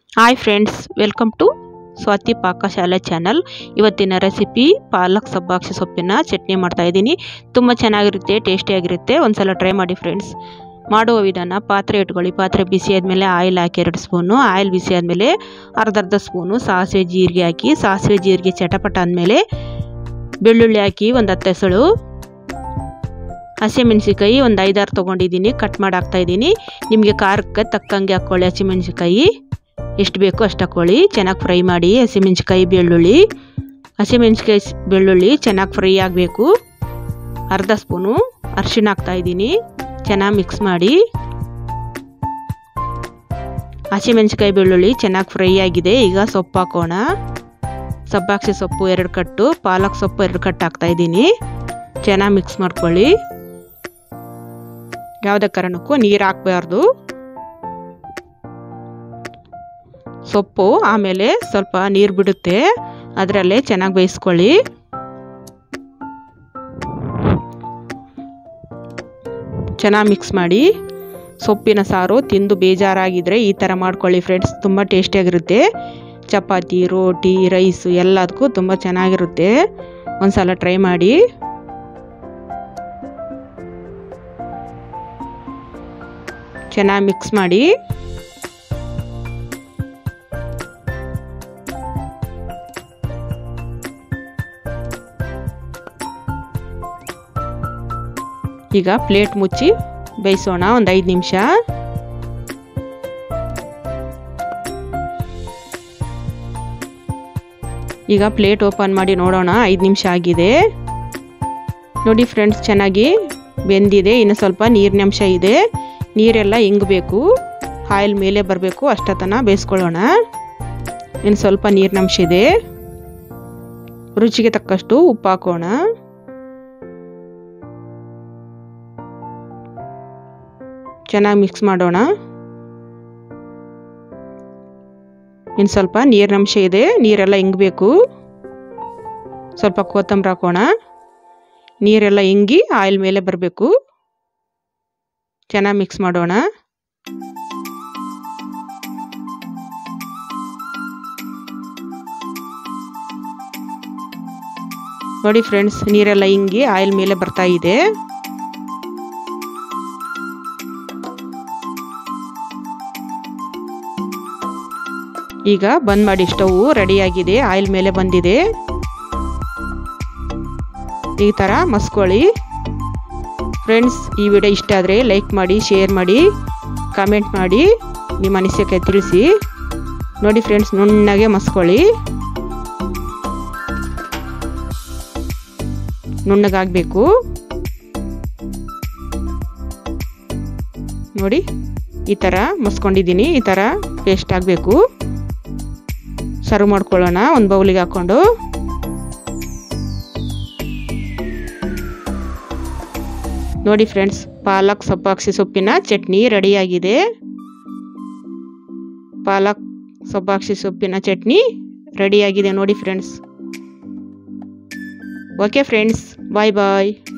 hi friends welcome to Swathi Pakashale channel ಇವತ್ತಿನ recipe ಪಾಲಕ್ ಸಬ್ಬಾಕ್ಷಿ ಸೊಪ್ಪಿನ ಚಟ್ನಿ ಮಾಡ್ತಾ ಇದ್ದೀನಿ ತುಂಬ ಚೆನ್ನಾಗಿರುತ್ತೆ ಟೇಸ್ಟಿಯಾಗಿರುತ್ತೆ ಒಂದ್ಸಲ ಟ್ರೈ ಮಾಡಿ ಫ್ರೆಂಡ್ಸ್ ಮಾಡುವ ವಿಧಾನ ಪಾತ್ರೆ ಇಟ್ಕೊಳ್ಳಿ ಪಾತ್ರೆ ಬಿಸಿ ಆದಮೇಲೆ ಆಯಿಲ್ ಹಾಕಿ ಎರಡು ಸ್ಪೂನು ಆಯಿಲ್ ಬಿಸಿ ಆದಮೇಲೆ ಅರ್ಧ ಅರ್ಧ ಸ್ಪೂನು ಸಾಸಿವೆ ಜೀರಿಗೆ ಹಾಕಿ ಸಾಸಿವೆ ಜೀರಿಗೆ ಚಟಪಟ ಆದಮೇಲೆ ಬೆಳ್ಳುಳ್ಳಿ ಹಾಕಿ ಒಂದು ಹತ್ತು ಹೆಸಳು ಹಸಿಮೆಣ್ಸಿಕಾಯಿ ಒಂದು ಐದಾರು ತೊಗೊಂಡಿದ್ದೀನಿ ಕಟ್ ಮಾಡಿ ಹಾಕ್ತಾಯಿದ್ದೀನಿ ನಿಮಗೆ ಖಾರಕ್ಕೆ ತಕ್ಕಂಗೆ ಹಾಕ್ಕೊಳ್ಳಿ ಹಸಿಮೆಣ್ಸಿಕಾಯಿ ಎಷ್ಟು ಬೇಕೋ ಅಷ್ಟು ಹಾಕ್ಕೊಳ್ಳಿ ಚೆನ್ನಾಗಿ ಫ್ರೈ ಮಾಡಿ ಹಸಿಮೆಣ್ಸಿಕಾಯಿ ಬೆಳ್ಳುಳ್ಳಿ ಹಸಿಮೆಣ್ಸಿಕಾಯಿ ಬೆಳ್ಳುಳ್ಳಿ ಚೆನ್ನಾಗಿ ಫ್ರೈ ಆಗಬೇಕು ಅರ್ಧ ಸ್ಪೂನು ಅರಿಶಿಣ ಹಾಕ್ತಾಯಿದ್ದೀನಿ ಚೆನ್ನಾಗಿ ಮಿಕ್ಸ್ ಮಾಡಿ ಹಸಿಮೆಣ್ಸಿಕಾಯಿ ಬೆಳ್ಳುಳ್ಳಿ ಚೆನ್ನಾಗಿ ಫ್ರೈ ಆಗಿದೆ ಈಗ ಸೊಪ್ಪು ಹಾಕೋಣ ಸಬ್ಬಾಕ್ಷಿ ಸೊಪ್ಪು ಎರಡು ಕಟ್ಟು ಪಾಲಕ್ ಸೊಪ್ಪು ಎರಡು ಕಟ್ಟು ಹಾಕ್ತಾಯಿದ್ದೀನಿ ಚೆನ್ನಾಗಿ ಮಿಕ್ಸ್ ಮಾಡ್ಕೊಳ್ಳಿ ಯಾವುದೇ ಕಾರಣಕ್ಕೂ ನೀರು ಹಾಕಬಾರ್ದು ಸೊಪ್ಪು ಆಮೇಲೆ ಸ್ವಲ್ಪ ನೀರು ಬಿಡುತ್ತೆ ಅದರಲ್ಲೇ ಚೆನ್ನಾಗಿ ಬೇಯಿಸ್ಕೊಳ್ಳಿ ಚೆನ್ನಾಗಿ ಮಿಕ್ಸ್ ಮಾಡಿ ಸೊಪ್ಪಿನ ಸಾರು ತಿಂದು ಬೇಜಾರಾಗಿದ್ದರೆ ಈ ಥರ ಮಾಡ್ಕೊಳ್ಳಿ ಫ್ರೆಂಡ್ಸ್ ತುಂಬ ಟೇಸ್ಟಿಯಾಗಿರುತ್ತೆ ಚಪಾತಿ ರೋಟಿ ರೈಸು ಎಲ್ಲದಕ್ಕೂ ತುಂಬ ಚೆನ್ನಾಗಿರುತ್ತೆ ಒಂದ್ಸಲ ಟ್ರೈ ಮಾಡಿ ಚೆನ್ನಾಗಿ ಮಿಕ್ಸ್ ಮಾಡಿ ಈಗ ಪ್ಲೇಟ್ ಮುಚ್ಚಿ ಬೇಯಿಸೋಣ ಒಂದು ಐದು ನಿಮಿಷ ಈಗ ಪ್ಲೇಟ್ ಓಪನ್ ಮಾಡಿ ನೋಡೋಣ ಐದು ನಿಮಿಷ ಆಗಿದೆ ನೋಡಿ ಫ್ರೆಂಡ್ಸ್ ಚೆನ್ನಾಗಿ ಬೆಂದಿದೆ ಇನ್ನು ಸ್ವಲ್ಪ ನೀರಿನ ಅಂಶ ಇದೆ ನೀರೆಲ್ಲ ಹಿಂಗಬೇಕು ಆಯಿಲ್ ಮೇಲೆ ಬರಬೇಕು ಅಷ್ಟತನ ಬೇಯಿಸ್ಕೊಳ್ಳೋಣ ಇನ್ನು ಸ್ವಲ್ಪ ನೀರಿನ ಅಂಶ ಇದೆ ರುಚಿಗೆ ತಕ್ಕಷ್ಟು ಉಪ್ಪು ಹಾಕೋಣ ಚೆನ್ನಾಗಿ ಮಿಕ್ಸ್ ಮಾಡೋಣ ಇನ್ನು ಸ್ವಲ್ಪ ನೀರಿನ ಅಂಶ ಇದೆ ನೀರೆಲ್ಲ ಹಿಂಗಬೇಕು ಸ್ವಲ್ಪ ಕೊತ್ತಂಬರಿ ಹಾಕೋಣ ನೀರೆಲ್ಲ ಹಿಂಗಿ ಆಯಿಲ್ ಮೇಲೆ ಬರಬೇಕು ಚೆನ್ನಾಗಿ ಮಿಕ್ಸ್ ಮಾಡೋಣ ನೋಡಿ ಫ್ರೆಂಡ್ಸ್ ನೀರೆಲ್ಲ ಹಿಂಗಿ ಆಯಿಲ್ ಮೇಲೆ ಬರ್ತಾ ಇದೆ ಈಗ ಬಂದ್ ಮಾಡಿ ಸ್ಟವ್ ರೆಡಿಯಾಗಿದೆ ಆಯಿಲ್ ಮೇಲೆ ಬಂದಿದೆ ಈ ಥರ ಮಸ್ಕೊಳ್ಳಿ ಫ್ರೆಂಡ್ಸ್ ಈ ವಿಡಿಯೋ ಇಷ್ಟ ಆದರೆ ಲೈಕ್ ಮಾಡಿ ಶೇರ್ ಮಾಡಿ ಕಾಮೆಂಟ್ ಮಾಡಿ ನಿಮ್ಮ ಅನಿಸಿಕೆ ತಿಳಿಸಿ ನೋಡಿ ಫ್ರೆಂಡ್ಸ್ ನುಣ್ಣಗೆ ಮಸ್ಕೊಳ್ಳಿ ನುಣ್ಣಗಾಗಬೇಕು ನೋಡಿ ಈ ಥರ ಮಸ್ಕೊಂಡಿದ್ದೀನಿ ಈ ಥರ ಪೇಸ್ಟ್ ಆಗಬೇಕು ಸರ್ವ್ ಮಾಡ್ಕೊಳ್ಳೋಣ ಒಂದು ಬೌಲಿಗೆ ಹಾಕ್ಕೊಂಡು ನೋಡಿ ಫ್ರೆಂಡ್ಸ್ ಪಾಲಕ್ ಸಬ್ಬಾಕ್ಷಿ ಸೊಪ್ಪಿನ ಚಟ್ನಿ ರೆಡಿಯಾಗಿದೆ ಪಾಲಕ್ ಸಬ್ಬಾಕ್ಷಿ ಸೊಪ್ಪಿನ ಚಟ್ನಿ ರೆಡಿಯಾಗಿದೆ ನೋಡಿ ಫ್ರೆಂಡ್ಸ್ ಓಕೆ ಫ್ರೆಂಡ್ಸ್ ಬಾಯ್ ಬಾಯ್